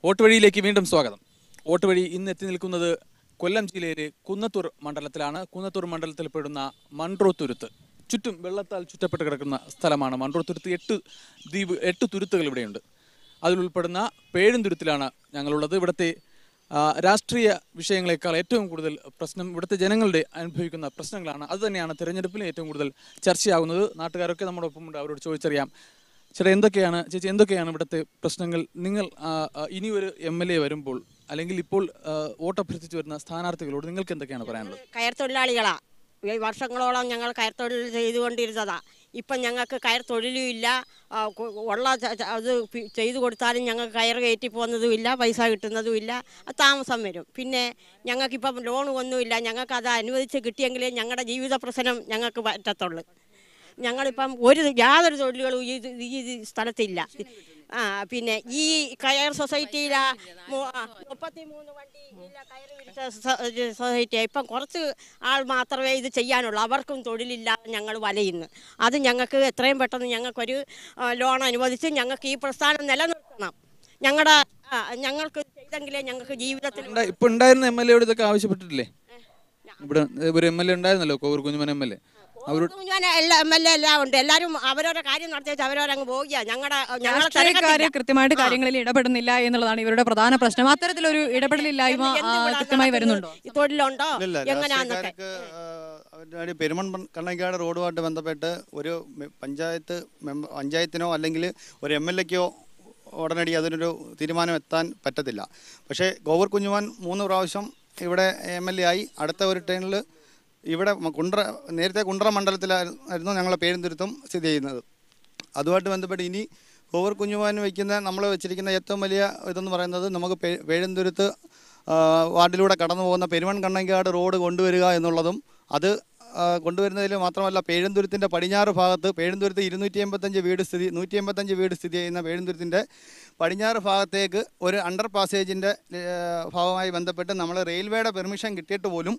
Vote വഴിയിലേക്ക് വീണ്ടും സ്വാഗതം വോട്ട് വഴി ഇന്ന് എത്തി നിൽക്കുന്നത് കൊല്ലം ജില്ലയിലെ കുന്നത്തൂർ മണ്ഡലത്തിലാണ് കുന്നത്തൂർ മണ്ഡലത്തിൽ പെടുന്ന മൺട്രോത്തുരുത്ത് ചുറ്റും വെള്ളത്താൽ ചുറ്റപ്പെട്ട് കിടക്കുന്ന സ്ഥലമാണ് മൺട്രോത്തുരുത്ത് എട്ട് ദ്വീപ് എട്ട് തുരുത്തുകൾ ഇവിടെയുണ്ട് അതിലുൾപ്പെടുന്ന പേഴുംതുരുത്തിലാണ് ഞങ്ങളുള്ളത് ഇവിടുത്തെ ആ, രാഷ്ട്രീയ വിഷയങ്ങളെക്കാൾ ഏറ്റവും കൂടുതൽ പ്രശ്നം ഇവിടുത്തെ ജനങ്ങളുടെ അനുഭവിക്കുന്ന പ്രശ്നങ്ങളാണ് അതുതന്നെയാണ് തിരഞ്ഞെടുപ്പിൽ ഏറ്റവും കൂടുതൽ ചർച്ചയാകുന്നത് നാട്ടുകാരൊക്കെ നമ്മുടെ ഒപ്പമുണ്ട് അവരോട് ചോദിച്ചറിയാം ചേട്ടാ എന്തൊക്കെയാണ് ചേച്ചി എന്തൊക്കെയാണ് ഇവിടുത്തെ പ്രശ്നങ്ങൾ നിങ്ങൾ ആ, ആ, ഇനി ഒരു എം എൽ എ വരുമ്പോൾ അല്ലെങ്കിൽ ഇപ്പോൾ ആ, വോട്ട് അഭ്യർത്ഥിച്ച് വരുന്ന സ്ഥാനാർത്ഥികളോട് നിങ്ങൾക്ക് എന്തൊക്കെയാണ് പറയാനുള്ളത് കയർ തൊഴിലാളികളാ ഈ വർഷങ്ങളോളം ഞങ്ങൾ കയർ തൊഴിൽ ചെയ്തുകൊണ്ടിരുന്നതാ ഇപ്പം ഞങ്ങൾക്ക് കയർ തൊഴിലും ഇല്ല ആ, കു- ഉള്ള ച- ച- അത് പി- ചെയ്തു കൊടുത്താലും ഞങ്ങൾക്ക് കയർ കയറ്റി പോകുന്നതും ഇല്ല പൈസ കിട്ടുന്നതും ഇല്ല അത് താമസം വരും പിന്നെ ഞങ്ങൾക്കിപ്പം ലോൺ ഒന്നുമില്ല ഞങ്ങൾക്ക് അത് അനുവദിച്ച് കിട്ടിയെങ്കിലേ ഞങ്ങളുടെ ജീവിത പ്രശ്നം ഞങ്ങൾക്ക് പറ്റത്തുള്ളൂ ഞങ്ങളിപ്പം ഒരു യാതൊരു തൊഴിലുകളും ഈ ഈ സ്ഥലത്തില്ല ആ പിന്നെ ഈ കയർ സൊസൈറ്റിയിലാ മുപ്പത്തി മൂന്ന് വണ്ടി ഇല്ല കയർ വിരിച്ച സൊ- സൊസൈറ്റിയാ ഇപ്പം കുറച്ച് ആൾ മാത്രമേ ഇത് ചെയ്യാനുള്ളൂ അവർക്കും തൊഴിലില്ലാതെ ഞങ്ങൾ വലയുന്നു അത് ഞങ്ങൾക്ക് എത്രയും പെട്ടെന്ന് ഞങ്ങൾക്കൊരു ആ, ലോൺ അനുവദിച്ച് ഞങ്ങൾക്ക് ഈ പ്രസ്ഥാനം നിലനിർത്തണം ഞങ്ങളുടെ ആ, ഞങ്ങൾക്ക് ചെയ്തെങ്കിലേ ഞങ്ങൾക്ക് ജീവിതത്തിൽ ഉണ്ടാ- ഇപ്പൊ ഉണ്ടായിരുന്ന എം എൽ എയോട് ഇതൊക്കെ ആവശ്യപ്പെട്ടിട്ടില്ലേ ഇവിടെ ഒരു എം എൽ എ ഉണ്ടായിരുന്നല്ലോ Kovoor Kunjumon M L A അവരോട് ഞാൻ എല്ലാ എം എൽ എ എല്ലാം ഉണ്ട് എല്ലാവരും അവരവരുടെ കാര്യം നടത്തി വെച്ച് അവരവരങ്ങ് പോവുക ഞങ്ങളുടെ ഞങ്ങളെ രാഷ്ട്രീയക്കാര് തിരക്കത്തില്ല. കൃത്യമായിട്ട് കാര്യങ്ങളിൽ ഇടപെടുന്നില്ല എന്നുള്ളതാണ് ഇവരുടെ പ്രധാന പ്രശ്നം അത്തരത്തിലൊരു ഇടപെടലില്ലായ്മ എന്ത് ആ, ഇവിടെ കൃത്യമായി നടക്കുന്നത്? വരുന്നുണ്ടോ ഈ തൊഴിലുണ്ടോ ഇല്ല എങ്ങനെയാന്നൊക്കെ രാഷ്ട്രീയക്കാർക്ക് പെരുമൺ കണ്ണങ്കാട് റോഡുമായിട്ട് ബന്ധപ്പെട്ട് ഒരു മെ- പഞ്ചായത്ത് മെമ്പ- പഞ്ചായത്തിനോ അല്ലെങ്കിൽ ഒരു എം എൽ എക്കോ ഉടനടി അതിനൊരു തീരുമാനം എത്താൻ പറ്റത്തില്ല പക്ഷേ ഗോവർ കുഞ്ഞുമാൻ മൂന്ന് പ്രാവശ്യം ഇവിടെ എം എൽ എ ആയി അടുത്ത ഒരു ടേണിൽ ഇവിടെ മ- കുണ്ട്ര നേരത്തെ കുണ്ട്ര മണ്ഡലത്തിലായിരുന്നു ഞങ്ങളെ പേരുന്തുരുത്തും സ്ഥിതി ചെയ്യുന്നത് അതുമായിട്ട് ബന്ധപ്പെട്ട് ഇനി കോവർ കുഞ്ഞുമാൻ വയ്ക്കുന്ന നമ്മൾ വെച്ചിരിക്കുന്ന ഏറ്റവും വലിയ ഇതെന്ന് പറയുന്നത് നമുക്ക് പേ- പേഴുന്തുരുത്ത് ആ, വാർഡിലൂടെ കടന്നു പോകുന്ന പെരുമൺ കണ്ണങ്കാട് റോഡ് കൊണ്ടുവരിക എന്നുള്ളതും അത് ആ, കൊണ്ടുവരുന്നതിൽ മാത്രമല്ല പേഴുന്തുരുത്തിൻ്റെ പടിഞ്ഞാറ് ഭാഗത്ത് പേഴുന്തുരുത്ത് ഇരുന്നൂറ്റി എൺപത്തഞ്ച് വീട് സ്ഥിതി നൂറ്റി എൺപത്തഞ്ച് വീട് സ്ഥിതി ചെയ്യുന്ന പേഴുന്തുരുത്തിൻ്റെ പടിഞ്ഞാറ് ഭാഗത്തേക്ക് ഒരു അണ്ടർ പാസേജിൻ്റെ ഭാഗമായി ബന്ധപ്പെട്ട് നമ്മൾ റെയിൽവേയുടെ പെർമിഷൻ കിട്ടിയിട്ട് പോലും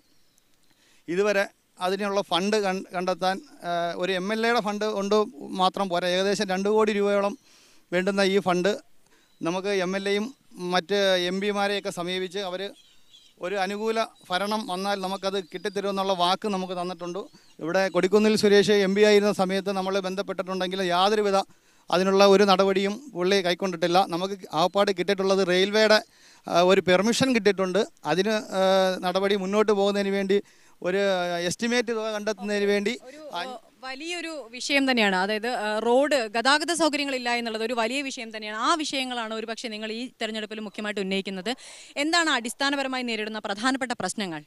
ഇതുവരെ അതിനുള്ള ഫണ്ട് കൺ- കണ്ടെത്താൻ ആ, ഒരു എം എൽ എയുടെ ഫണ്ട് കൊണ്ട് മാത്രം പോരാ ഏകദേശം രണ്ട് കോടി രൂപയോളം വേണ്ടുന്ന ഈ ഫണ്ട് നമുക്ക് എം എൽ എയും മറ്റ് എം പിമാരെയൊക്കെ സമീപിച്ച് അവർ ഒരു അനുകൂല ഭരണം വന്നാൽ നമുക്കത് കിട്ടിത്തരുമെന്നുള്ള വാക്ക് നമുക്ക് തന്നിട്ടുണ്ട് ഇവിടെ കൊടിക്കുന്നിൽ സുരേഷ് എം പി ആയിരുന്ന സമയത്ത് നമ്മൾ ബന്ധപ്പെട്ടിട്ടുണ്ടെങ്കിൽ യാതൊരുവിധ അതിനുള്ള ഒരു നടപടിയും പുള്ളി കൈക്കൊണ്ടിട്ടില്ല നമുക്ക് ആപ്പാട് കിട്ടിയിട്ടുള്ളത് റെയിൽവേയുടെ ആ, ഒരു പെർമിഷൻ കിട്ടിയിട്ടുണ്ട് അതിന് ആ, നടപടി മുന്നോട്ട് പോകുന്നതിന് വേണ്ടി ഒരു എസ്റ്റിമേറ്റ് തുക കണ്ടെത്തുന്നതിന് വേണ്ടി ഏഹ്, വലിയൊരു വിഷയം തന്നെയാണ് അതായത് ഏഹ്, റോഡ് ഗതാഗത സൗകര്യങ്ങളില്ല എന്നുള്ളത് ഒരു വലിയ വിഷയം തന്നെയാണ് ആ വിഷയങ്ങളാണ് ഒരുപക്ഷെ നിങ്ങൾ ഈ തെരഞ്ഞെടുപ്പിൽ മുഖ്യമായിട്ട് ഉന്നയിക്കുന്നത് എന്താണ് അടിസ്ഥാനപരമായി നേരിടുന്ന പ്രധാനപ്പെട്ട പ്രശ്നങ്ങൾ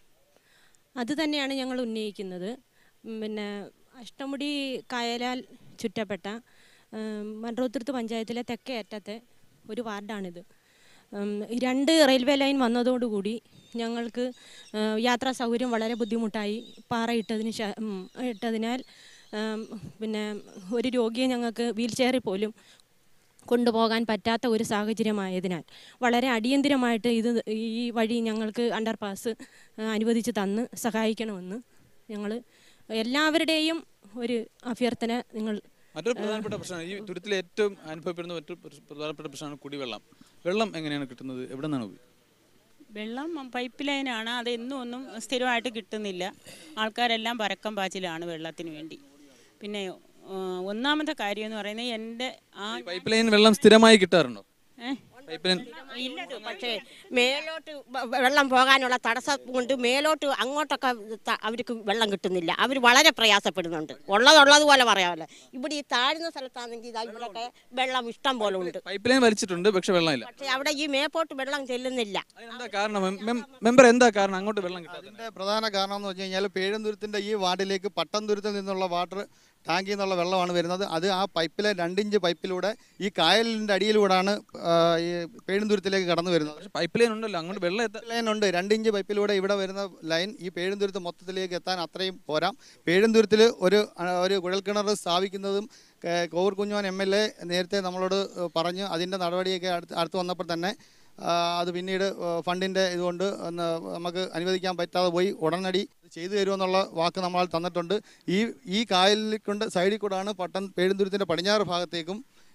അത് തന്നെയാണ് ഞങ്ങൾ ഉന്നയിക്കുന്നത് ഉം, പിന്നെ അഷ്ടമുടി കായലാൽ ചുറ്റപ്പെട്ട ഉം, മൺട്രോത്തുരുത്ത് പഞ്ചായത്തിലെ തെക്കേ അറ്റത്തെ ഒരു വാർഡാണിത് ഉം, ഈ രണ്ട് റെയിൽവേ ലൈൻ വന്നതോടുകൂടി ഞങ്ങൾക്ക് ഏഹ്, യാത്രാ സൗകര്യം വളരെ ബുദ്ധിമുട്ടായി പാറ ഇട്ടതിന് ശേ- ഉം, ഇട്ടതിനാൽ ഉം, പിന്നെ ഒരു രോഗിയെ ഞങ്ങൾക്ക് വീൽ ചെയറിൽ പോലും കൊണ്ടുപോകാൻ പറ്റാത്ത ഒരു സാഹചര്യമായതിനാൽ വളരെ അടിയന്തിരമായിട്ട് ഇത് ഈ വഴി ഞങ്ങൾക്ക് അണ്ടർ പാസ് അനുവദിച്ച് തന്ന് സഹായിക്കണമെന്ന് ഞങ്ങൾ എല്ലാവരുടെയും ഒരു അഭ്യർത്ഥന നിങ്ങൾ മറ്റൊരു പ്രധാനപ്പെട്ട പ്രശ്നമാണ് ഈ തുരുത്തിലെ ഏറ്റവും അനുഭവപ്പെടുന്ന മറ്റൊരു പ്രശ്- പ്രധാനപ്പെട്ട പ്രശ്നമാണ് കുടിവെള്ളം വെള്ളം എങ്ങനെയാണ് കിട്ടുന്നത് എവിടെ നിന്നാണ് ഉപയോഗി- വെള്ളം പൈപ്പ് ലൈനാണ് അത് എന്നും ഒന്നും സ്ഥിരമായിട്ട് കിട്ടുന്നില്ല ആൾക്കാരെല്ലാം പരക്കം പാച്ചിലാണ് വെള്ളത്തിന് വേണ്ടി പിന്നെ ആ, ഒന്നാമത്തെ കാര്യം എന്ന് പറയുന്നത് എൻ്റെ ആ ഈ പൈപ്പ് ലൈൻ വെള്ളം സ്ഥിരമായി കിട്ടാറുണ്ടോ ഏ? പൈപ്പ് ലൈൻ ഇല്ലത് പക്ഷേ മേലോട്ട് വ- വെള്ളം പോകാനുള്ള തടസ്സം കൊണ്ട് മേലോട്ട് അങ്ങോട്ടൊക്കെ ത- അവർക്ക് വെള്ളം കിട്ടുന്നില്ല അവർ വളരെ പ്രയാസപ്പെടുന്നുണ്ട് ഉള്ളതുള്ളതുപോലെ പറയാമല്ലോ ഇവിടെ ഈ താഴ്ന്ന സ്ഥലത്താണെങ്കിൽ ഇതാ ഇവിടെയൊക്കെ വെള്ളം ഇഷ്ടം പോലെ ഉണ്ട് പൈപ്പ് ലൈൻ വലിച്ചിട്ടുണ്ട് പക്ഷെ വെള്ളമില്ല പക്ഷേ അവിടെ ഈ മേപ്പോട്ട് വെള്ളം ചെല്ലുന്നില്ല അതിനെന്താ കാരണം മെം- മെം- മെമ്പർ എന്താ കാരണം അങ്ങോട്ട് വെള്ളം കിട്ടാത്തത് അതിൻ്റെ പ്രധാന കാരണം എന്ന് വെച്ച് കഴിഞ്ഞാൽ പേഴുന്തുരുത്തിൻ്റെ ഈ വാർഡിലേക്ക് പട്ടംതുരുത്തിൽ നിന്നുള്ള വാട്ടർ ടാങ്കിൽ നിന്നുള്ള വെള്ളമാണ് വരുന്നത് അത് ആ പൈപ്പിലെ രണ്ടിഞ്ച് പൈപ്പിലൂടെ ഈ കായലിൻ്റെ അടിയിലൂടെയാണ് ആ, ഈ പേഴുന്തുരുത്തിലേക്ക് കടന്നു വരുന്നത് പക്ഷെ പൈപ്പ് ലൈൻ ഉണ്ടല്ലോ അങ്ങോട്ട് വെള്ളം എത്താൻ ലൈൻ ഉണ്ട് രണ്ടിഞ്ച് പൈപ്പിലൂടെ ഇവിടെ വരുന്ന ലൈൻ ഈ പേഴുന്തുരുത്ത് മൊത്തത്തിലേക്ക് എത്താൻ അത്രയും പോരാ പേഴുന്തുരുത്തിൽ ഒരു ആ, ഒരു കുഴൽക്കിണർ സ്ഥാപിക്കുന്നതും ഏ, Kovoor Kunjumon M L A നേരത്തെ നമ്മളോട് ഏ, പറഞ്ഞ് അതിൻ്റെ നടപടിയൊക്കെ അടുത്ത് അടുത്ത് വന്നപ്പോൾ തന്നെ ആ, അത് പിന്നീട് ഫണ്ടിൻ്റെ ഇതുകൊണ്ട് ഒന്ന് നമുക്ക് അനുവദിക്കാൻ പറ്റാതെ പോയി ഉടനടി ഇത് ചെയ്തു തരുമെന്നുള്ള വാക്ക് നമ്മൾ തന്നിട്ടുണ്ട് ഈ ഈ കായലിൽ കൊണ്ട് സൈഡിൽ കൂടാണ് പട്ടം പേഴുന്തുരുത്തിൻ്റെ പടിഞ്ഞാറ് ഭാഗത്തേക്കും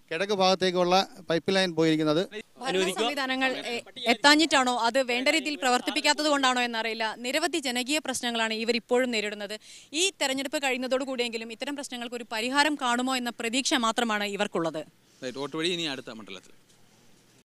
കിഴക്ക് ഭാഗത്തേക്കുള്ള പൈപ്പ് ലൈൻ പോയിരിക്കുന്നത് ഭരണ സംവിധാനങ്ങൾ എ- എത്താഞ്ഞിട്ടാണോ അത് വേണ്ട രീതിയിൽ പ്രവർത്തിപ്പിക്കാത്തത് കൊണ്ടാണോ എന്നറിയില്ല നിരവധി ജനകീയ പ്രശ്നങ്ങളാണ് ഇവർ ഇപ്പോഴും നേരിടുന്നത് ഈ തെരഞ്ഞെടുപ്പ് കഴിയുന്നതോടുകൂടിയെങ്കിലും ഇത്തരം പ്രശ്നങ്ങൾക്ക് ഒരു പരിഹാരം കാണുമോ എന്ന പ്രതീക്ഷ മാത്രമാണ് ഇവർക്കുള്ളത് റൈറ്റ് വോട്ട് വഴി ഇനി അടുത്ത മണ്ഡലത്തിൽ